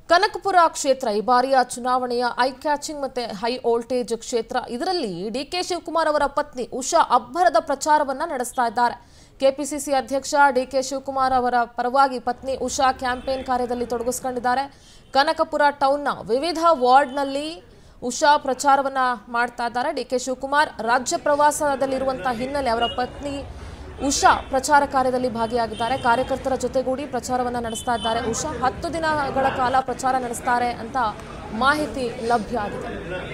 ಕನಕಪುರ ಕ್ಷೇತ್ರ ಈ ಬಾರಿಯ ಚುನಾವಣೆಯ ಐ ಕ್ಯಾಚಿಂಗ್ ಮತ್ತೆ ಹೈ ವೋಲ್ಟೇಜ್ ಕ್ಷೇತ್ರ ಇದರಲ್ಲಿ ಡಿ ಕೆ ಶಿವಕುಮಾರ್ ಅವರ ಪತ್ನಿ ಉಷಾ ಅಬ್ಬರದ ಪ್ರಚಾರವನ್ನ ನಡೆಸ್ತಾ ಇದ್ದಾರೆ ಕೆಪಿಸಿಸಿ ಅಧ್ಯಕ್ಷ ಡಿ ಕೆ ಶಿವಕುಮಾರ್ ಅವರ ಪರವಾಗಿ ಪತ್ನಿ ಉಷಾ ಕ್ಯಾಂಪೇನ್ ಕಾರ್ಯದಲ್ಲಿ ತೊಡಗಿಸ್ಕೊಂಡಿದ್ದಾರೆ ಕನಕಪುರ ಟೌನ್ನ ವಿವಿಧ ವಾರ್ಡ್ನಲ್ಲಿ ಉಷಾ ಪ್ರಚಾರವನ್ನ ಮಾಡ್ತಾ ಇದ್ದಾರೆ ಡಿ ಕೆ ಶಿವಕುಮಾರ್ ರಾಜ್ಯ ಪ್ರವಾಸದಲ್ಲಿರುವಂತಹ ಹಿನ್ನೆಲೆ ಅವರ ಪತ್ನಿ ಉಷಾ ಪ್ರಚಾರ ಕಾರ್ಯದಲ್ಲಿ ಭಾಗಿಯಾಗಿದ್ದಾರೆ ಕಾರ್ಯಕರ್ತರ ಜೊತೆಗೂಡಿ ಪ್ರಚಾರವನ್ನ ನಡೆಸ್ತಾ ಇದ್ದಾರೆ ಉಷಾ ಹತ್ತು ದಿನಗಳ ಕಾಲ ಪ್ರಚಾರ ನಡೆಸ್ತಾರೆ ಅಂತ ಮಾಹಿತಿ ಲಭ್ಯ ಆಗಿದೆ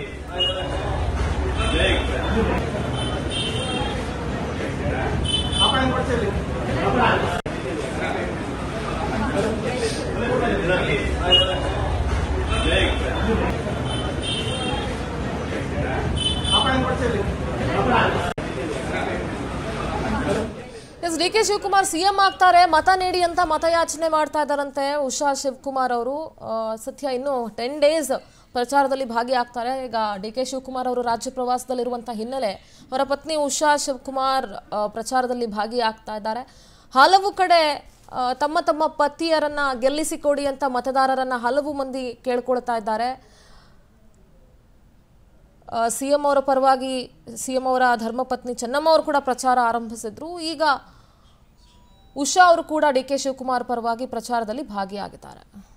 S D K Shivakumar CM ಆಗ್ತಾರೆ ಮತ ನೀಡಿ ಅಂತ ಮತಯಾಚನೆ ಮಾಡ್ತಾ ಇದ್ದಾರಂತೆ ಉಷಾ ಶಿವಕುಮಾರ್ ಅವರು ಆ, ಸದ್ಯ ಇನ್ನು ಟೆನ್ ಡೇಸ್ ಪ್ರಚಾರದಲ್ಲಿ ಭಾಗಿಯಾಗ್ತಾರೆ ಈಗ ಡಿ ಕೆ ಶಿವಕುಮಾರ್ ಅವರು ರಾಜ್ಯ ಪ್ರವಾಸದಲ್ಲಿರುವಂಥ ಹಿನ್ನೆಲೆ ಅವರ ಪತ್ನಿ ಉಷಾ ಶಿವಕುಮಾರ್ ಆ, ಪ್ರಚಾರದಲ್ಲಿ ಭಾಗಿಯಾಗ್ತಾ ಇದ್ದಾರೆ ಹಲವು ಕಡೆ ಆ, ತಮ್ಮ ತಮ್ಮ ಪತಿಯರನ್ನ ಗೆಲ್ಲಿಸಿಕೊಡಿ ಅಂತ ಮತದಾರರನ್ನ ಹಲವು ಮಂದಿ ಕೇಳ್ಕೊಳ್ತಾ ಇದ್ದಾರೆ ಸಿ ಎಂ ಅವರ ಪರವಾಗಿ ಸಿ ಎಂ ಅವರ ಧರ್ಮಪತ್ನಿ ಚೆನ್ನಮ್ಮ ಅವರು ಕೂಡ ಪ್ರಚಾರ ಆರಂಭಿಸಿದ್ರು ಈಗ ಉಷಾ ಅವರು ಕೂಡ ಡಿ ಕೆ ಶಿವಕುಮಾರ್ ಪರವಾಗಿ ಪ್ರಚಾರದಲ್ಲಿ ಭಾಗಿಯಾಗಿದ್ದಾರೆ